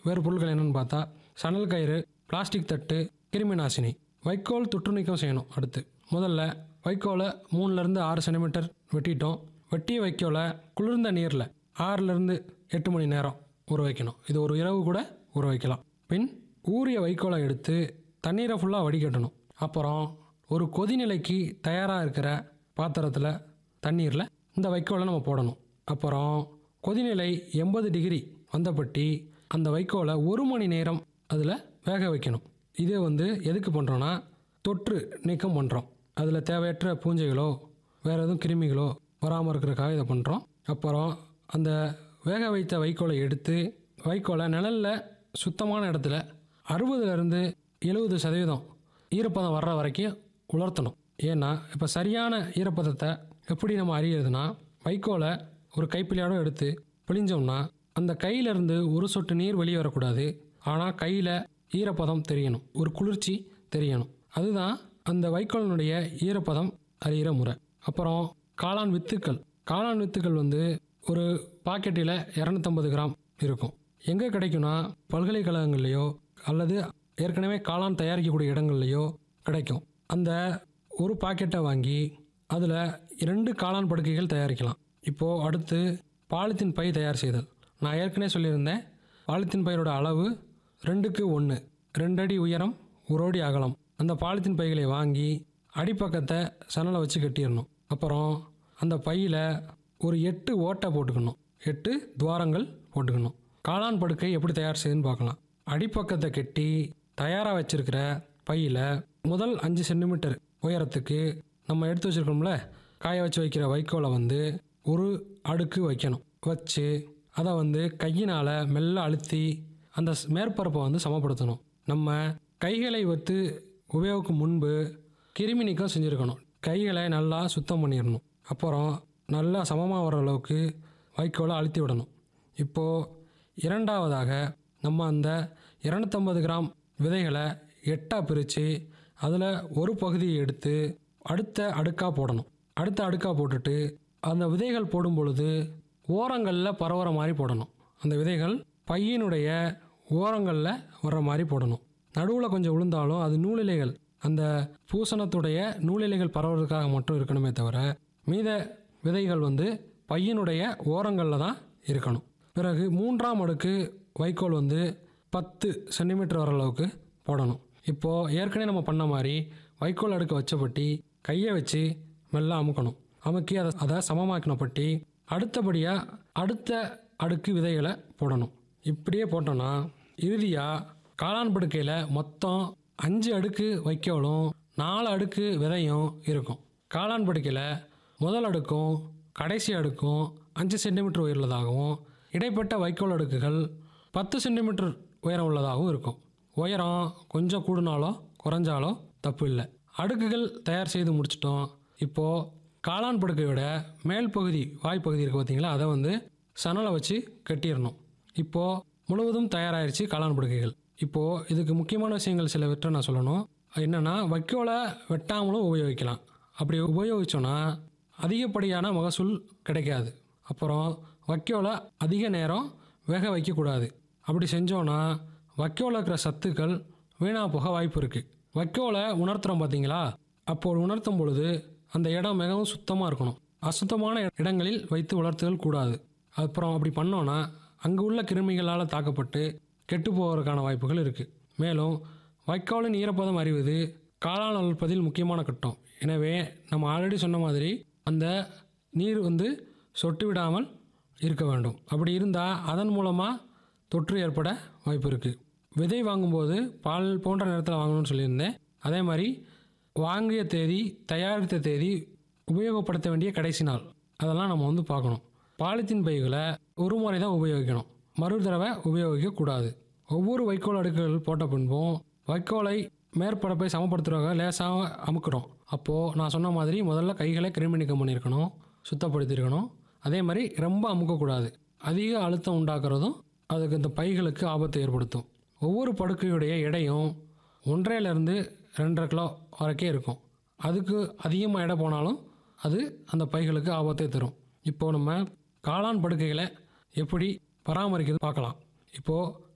வேறு பொருட்கள் என்னென்னு பார்த்தா சணல் கயிறு பிளாஸ்டிக் தட்டு கிருமி நாசினி வைக்கோல் தொற்று நீக்கம் செய்யணும் அடுத்து முதல்ல வைக்கோலை மூணுலேருந்து ஆறு சென்டிமீட்டர் வெட்டிட்டோம் வெட்டிய வைக்கோலை குளிர்ந்த நீரில் ஆறுலேருந்து எட்டு மணி நேரம் ஊற வைக்கணும் இது ஒரு இரவு கூட ஊற வைக்கலாம் பின் ஊறிய வைக்கோலை எடுத்து தண்ணீரை ஃபுல்லாக வடிகட்டணும் அப்புறம் ஒரு கொதிநிலைக்கு தயாராக இருக்கிற பாத்திரத்தில் தண்ணீரில் இந்த வைக்கோலை நம்ம போடணும் அப்புறம் கொதிநிலை எண்பது டிகிரி வந்தபட்டி அந்த வைக்கோலை ஒரு மணி நேரம் அதில் வேக வைக்கணும் இது வந்து எதுக்கு பண்ணுறோன்னா தொற்று நீக்கம் பண்ணுறோம் அதில் தேவையற்ற பூஞ்சைகளோ வேறு எதுவும் கிருமிகளோ வராமல் இருக்கிறதுக்காக இதை பண்ணுறோம் அப்புறம் அந்த வேக வைத்த வைக்கோலை எடுத்து வைக்கோலை நிழலில் சுத்தமான இடத்துல அறுபதுலேருந்து எழுபது சதவீதம் ஈரப்பதம் வர்ற வரைக்கும் உலர்த்தணும் ஏன்னா இப்போ சரியான ஈரப்பதத்தை எப்படி நம்ம அறியறதுன்னா வைக்கோலை ஒரு கைப்பிள்ளையோட எடுத்து பிழிஞ்சோம்னா அந்த கையிலேருந்து ஒரு சொட்டு நீர் வெளியே வரக்கூடாது ஆனால் கையில் ஈரப்பதம் தெரியணும் ஒரு குளிர்ச்சி தெரியணும் அதுதான் அந்த வைக்கோலினுடைய ஈரப்பதம் அறிகிற முறை அப்புறம் காளான் வித்துக்கள் காளான் வித்துக்கள் வந்து ஒரு பாக்கெட்டில் இரநூத்தம்பது கிராம் இருக்கும் எங்கே கிடைக்கும்னா பல்கலைக்கழகங்கள்லையோ அல்லது ஏற்கனவே காளான் தயாரிக்கக்கூடிய இடங்கள்லையோ கிடைக்கும் அந்த ஒரு பாக்கெட்டை வாங்கி அதில் இரண்டு காளான் படுக்கைகள் தயாரிக்கலாம் இப்போது அடுத்து பாலித்தீன் பை தயார் செய்தல் நான் ஏற்கனவே சொல்லியிருந்தேன் பாலித்தீன் பையோட அளவு ரெண்டுக்கு ஒன்று ரெண்டு அடி உயரம் ஒரு அடி அகலம் அந்த பாலித்தீன் பைகளை வாங்கி அடிப்பக்கத்தை சணலை வச்சு கட்டிடணும் அப்புறம் அந்த பையில் ஒரு எட்டு ஓட்டை போட்டுக்கணும் எட்டு துவாரங்கள் போட்டுக்கணும் காளான் படுக்கை எப்படி தயார் செய்யுதுன்னு பார்க்கலாம் அடிப்பக்கத்தை கட்டி தயாராக வச்சிருக்கிற பையில் முதல் அஞ்சு சென்டிமீட்டர் உயரத்துக்கு நம்ம எடுத்து வச்சிருக்கோம்ல காய வச்சு வைக்கிற வைக்கோலை வந்து ஒரு அடுக்கு வைக்கணும் வச்சு அதை வந்து கையினால் மெல்ல அழுத்தி அந்த ஸ்- மேற்பரப்பை வந்து சமப்படுத்தணும் நம்ம கைகளை வைத்து உபயோகிக்கும் முன்பு கிருமி நீக்கம் செஞ்சுருக்கணும் கைகளை நல்லா சுத்தம் பண்ணிடணும் அப்புறம் நல்லா சமமாக வர அளவுக்கு வைக்கோலை அழுத்தி விடணும் இப்போது இரண்டாவதாக நம்ம அந்த இரநூத்தம்பது கிராம் விதைகளை எட்டாக பிரித்து அதில் ஒரு பகுதியை எடுத்து அடுத்த அடுக்காக போடணும் அடுத்த அடுக்காக போட்டுட்டு அந்த விதைகள் போடும் பொழுது ஓரங்களில் பரவுற மாதிரி போடணும் அந்த விதைகள் பையனுடைய ஓரங்களில் வர்ற மாதிரி போடணும் நடுவில் கொஞ்சம் விழுந்தாலும் அது நூலிலைகள் அந்த பூசணத்துடைய நூலிலைகள் பரவுறதுக்காக மட்டும் இருக்கணுமே தவிர மீத விதைகள் வந்து பையனுடைய ஓரங்களில் தான் இருக்கணும் பிறகு மூன்றாம் அடுக்கு வைக்கோல் வந்து பத்து சென்டிமீட்டர் வர அளவுக்கு போடணும் இப்போது ஏற்கனவே நம்ம பண்ண மாதிரி வைக்கோல் அடுக்க வச்சபட்டி கையை வச்சு மெல்ல அமுக்கணும் அமுக்கி அதை அதை சமமாக்கின பட்டி அடுத்தபடியாக அடுத்த அடுக்கு விதைகளை போடணும் இப்படியே போட்டோன்னா இறுதியாக காளான் படுக்கையில் மொத்தம் அஞ்சு அடுக்கு வைக்கோலும் நாலு அடுக்கு விதையும் இருக்கும் காளான் படுக்கையில் முதல் அடுக்கும் கடைசி அடுக்கும் அஞ்சு சென்டிமீட்டர் உயர்ந்ததாகவும் இடைப்பட்ட வைக்கோல் அடுக்குகள் பத்து சென்டிமீட்டர் உயரம் உள்ளதாகவும் இருக்கும் உயரம் கொஞ்சம் கூடுனாலோ குறைஞ்சாலோ தப்பு இல்லை அடுக்குகள் தயார் செய்து முடிச்சிட்டோம் இப்போது காளான் படுக்கையோட மேல் பகுதி வாய்ப்பகுதி இருக்குது பார்த்தீங்களா அதை வந்து சணலை வச்சு கட்டிடணும் இப்போது முழுவதும் தயாராகிருச்சு காளான் படுக்கைகள் இப்போது இதுக்கு முக்கியமான விஷயங்கள் சில விட்ட நான் சொல்லணும் என்னென்னா வைக்கோலை வெட்டாமலும் உபயோகிக்கலாம் அப்படி உபயோகிச்சோன்னா அதிகப்படியான மகசூல் கிடைக்காது அப்புறம் வைக்கோலை அதிக நேரம் வேக வைக்கக்கூடாது அப்படி செஞ்சோன்னா வைக்கோல இருக்கிற சத்துக்கள் வீணாக போக வாய்ப்பு இருக்குது வைக்கோலை உணர்த்துறோம் பார்த்தீங்களா அப்போ உணர்த்தும் பொழுது அந்த இடம் மிகவும் சுத்தமாக இருக்கணும் அசுத்தமான இடங்களில் வைத்து வளர்த்துதல் கூடாது அப்புறம் அப்படி பண்ணோன்னா அங்கே உள்ள கிருமிகளால் தாக்கப்பட்டு கெட்டு போவதற்கான வாய்ப்புகள் இருக்குது மேலும் வைக்கோலின் ஈரப்பதம் அறிவது காளான் வளர்ப்பதில் முக்கியமான கட்டம் எனவே நம்ம ஆல்ரெடி சொன்ன மாதிரி அந்த நீர் வந்து சொட்டு விடாமல் இருக்க வேண்டும் அப்படி இருந்தால் அதன் மூலமாக தொற்று ஏற்பட வாய்ப்பு இருக்குது விதை வாங்கும்போது பால் போன்ற நேரத்தில் வாங்கணும்னு சொல்லியிருந்தேன் அதே மாதிரி வாங்கிய தேதி தயாரித்த தேதி உபயோகப்படுத்த வேண்டிய கடைசி நாள் அதெல்லாம் நம்ம வந்து பார்க்கணும் பாலித்தீன் பைகளை ஒரு முறை தான் உபயோகிக்கணும் மறு தடவை உபயோகிக்கக்கூடாது ஒவ்வொரு வைக்கோல் அடுக்குகள் போட்ட பின்பும் வைக்கோலை மேற்பரப்பை சமப்படுத்துறவங்க லேசாக அமுக்கிறோம் அப்போது நான் சொன்ன மாதிரி முதல்ல கைகளை கிருமி நீக்கம் பண்ணியிருக்கணும் சுத்தப்படுத்தியிருக்கணும் அதே மாதிரி ரொம்ப அமுக்கக்கூடாது அதிக அழுத்தம் உண்டாக்குறதும் அதுக்கு இந்த பைகளுக்கு ஆபத்தை ஏற்படுத்தும் ஒவ்வொரு படுக்கையுடைய எடையும் ஒன்றரைலேருந்து ரெண்டரை கிலோ வரைக்கும் இருக்கும் அதுக்கு அதிகமாக எடை போனாலும் அது அந்த பைகளுக்கு ஆபத்தை தரும் இப்போது நம்ம காளான் படுக்கைகளை எப்படி பராமரிக்கிறது பார்க்கலாம் இப்போது